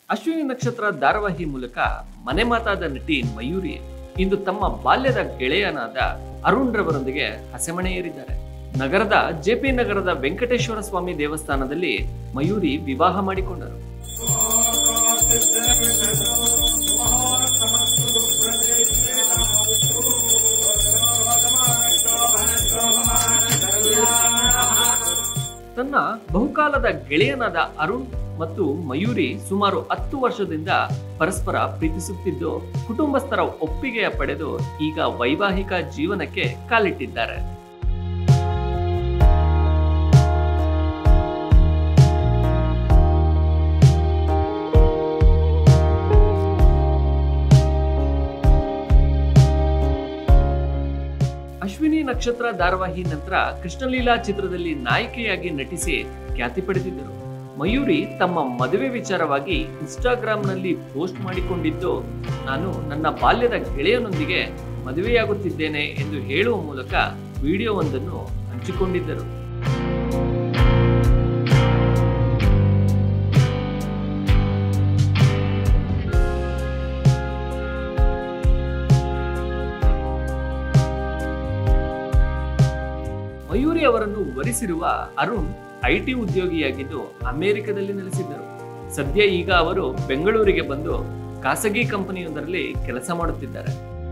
ಅಶ್ವಿನಿ ನಕ್ಷತ್ರ ಧಾರಾವಾಹಿ ಮೂಲಕ ಮನೆ ಮಾತಾದ ನಟಿ ಮಯೂರಿ ಇಂದು ತಮ್ಮ ಬಾಲ್ಯದ ಗೆಳೆಯನಾದ ಅರುಣ್ ರವರೊಂದಿಗೆ ಹಸೆಮಣೆ ಏರಿದ್ದಾರೆ ನಗರದ ಜೆಪಿ ನಗರದ ವೆಂಕಟೇಶ್ವರ ಸ್ವಾಮಿ ದೇವಸ್ಥಾನದಲ್ಲಿ ಮಯೂರಿ ವಿವಾಹ ಮಾಡಿಕೊಂಡರು ತನ್ನ ಬಹುಕಾಲದ ಗೆಳೆಯನಾದ ಅರುಣ್ ಮತ್ತು ಮಯೂರಿ ಸುಮಾರು ಹತ್ತು ವರ್ಷದಿಂದ ಪರಸ್ಪರ ಪ್ರೀತಿಸುತ್ತಿದ್ದು ಕುಟುಂಬಸ್ಥರ ಒಪ್ಪಿಗೆಯ ಪಡೆದು ಈಗ ವೈವಾಹಿಕ ಜೀವನಕ್ಕೆ ಕಾಲಿಟ್ಟಿದ್ದಾರೆ ಅಶ್ವಿನಿ ನಕ್ಷತ್ರ ಧಾರಾವಾಹಿ ನಂತರ ಕೃಷ್ಣಲೀಲಾ ಚಿತ್ರದಲ್ಲಿ ನಾಯಕಿಯಾಗಿ ನಟಿಸಿ ಖ್ಯಾತಿ ಪಡೆದಿದ್ದರು ಮಯೂರಿ ತಮ್ಮ ಮದುವೆ ವಿಚಾರವಾಗಿ ಇನ್ಸ್ಟಾಗ್ರಾಂನಲ್ಲಿ ಪೋಸ್ಟ್ ಮಾಡಿಕೊಂಡಿದ್ದು ನಾನು ನನ್ನ ಬಾಲ್ಯದ ಗೆಳೆಯನೊಂದಿಗೆ ಮದುವೆಯಾಗುತ್ತಿದ್ದೇನೆ ಎಂದು ಹೇಳುವ ಮೂಲಕ ವಿಡಿಯೋವೊಂದನ್ನು ಹಂಚಿಕೊಂಡಿದ್ದರು ಮಯೂರಿ ಅವರನ್ನು ವರಿಸಿರುವ ಅರುಣ್ ಐಟಿ ಉದ್ಯೋಗಿಯಾಗಿದ್ದು ಅಮೆರಿಕದಲ್ಲಿ ನೆಲೆಸಿದ್ದರು ಸದ್ಯ ಈಗ ಅವರು ಬೆಂಗಳೂರಿಗೆ ಬಂದು ಖಾಸಗಿ ಕಂಪನಿಯೊಂದರಲ್ಲಿ ಕೆಲಸ ಮಾಡುತ್ತಿದ್ದಾರೆ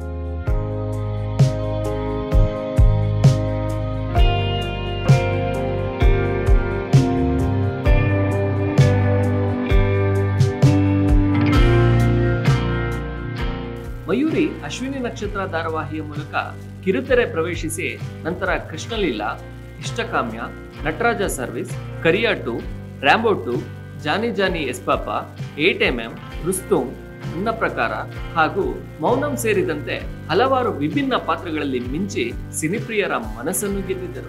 ಮಯೂರಿ ಅಶ್ವಿನಿ ನಕ್ಷತ್ರ ಧಾರಾವಾಹಿಯ ಮೂಲಕ ಕಿರುತೆರೆ ಪ್ರವೇಶಿಸಿ ನಂತರ Krishnaleela Ishtakamya Nataraja service Kariya two Rambo two Johnny Johnny yes papa eight M M Rustum ನನ್ನ ಪ್ರಕಾರ ಹಾಗೂ ಮೌನಂ ಸೇರಿದಂತೆ ಹಲವಾರು ವಿಭಿನ್ನ ಪಾತ್ರಗಳಲ್ಲಿ ಮಿಂಚಿ ಸಿನಿಪ್ರಿಯರ ಮನಸ್ಸನ್ನು ಗೆದ್ದಿದ್ದರು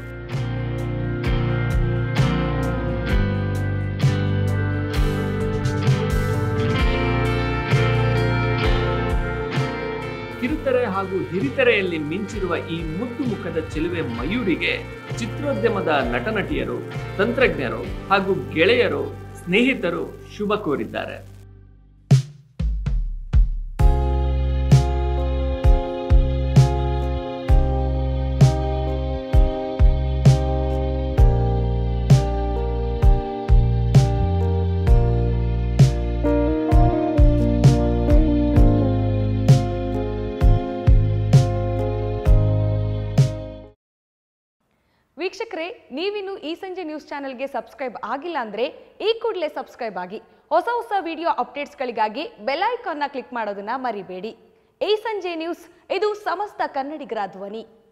ಕಿರುತೆರೆ ಹಾಗೂ ಹಿರಿತೆರೆಯಲ್ಲಿ ಮಿಂಚಿರುವ ಈ ಮುದ್ದು ಮುಖದ ಚೆಲುವೆ ಮಯೂರಿಗೆ ಚಿತ್ರೋದ್ಯಮದ ನಟನಟಿಯರು ತಂತ್ರಜ್ಞರು ಹಾಗೂ ಗೆಳೆಯರು ಸ್ನೇಹಿತರು ಶುಭ ಕೋರಿದ್ದಾರೆ ವೀಕ್ಷಕರೇ ನೀವಿನ್ನು ಈ ಸಂಜೆ ನ್ಯೂಸ್ ಚಾನೆಲ್ಗೆ ಸಬ್ಸ್ಕ್ರೈಬ್ ಆಗಿಲ್ಲ ಅಂದರೆ ಈ ಕೂಡಲೇ ಸಬ್ಸ್ಕ್ರೈಬ್ ಆಗಿ ಹೊಸ ಹೊಸ ವಿಡಿಯೋ ಅಪ್ಡೇಟ್ಸ್ಗಳಿಗಾಗಿ ಬೆಲ್ ಐಕಾನ್ನ ಕ್ಲಿಕ್ ಮಾಡೋದನ್ನ ಮರಿಬೇಡಿ ಈ ಸಂಜೆ ನ್ಯೂಸ್ ಇದು ಸಮಸ್ತ ಕನ್ನಡಿಗರ ಧ್ವನಿ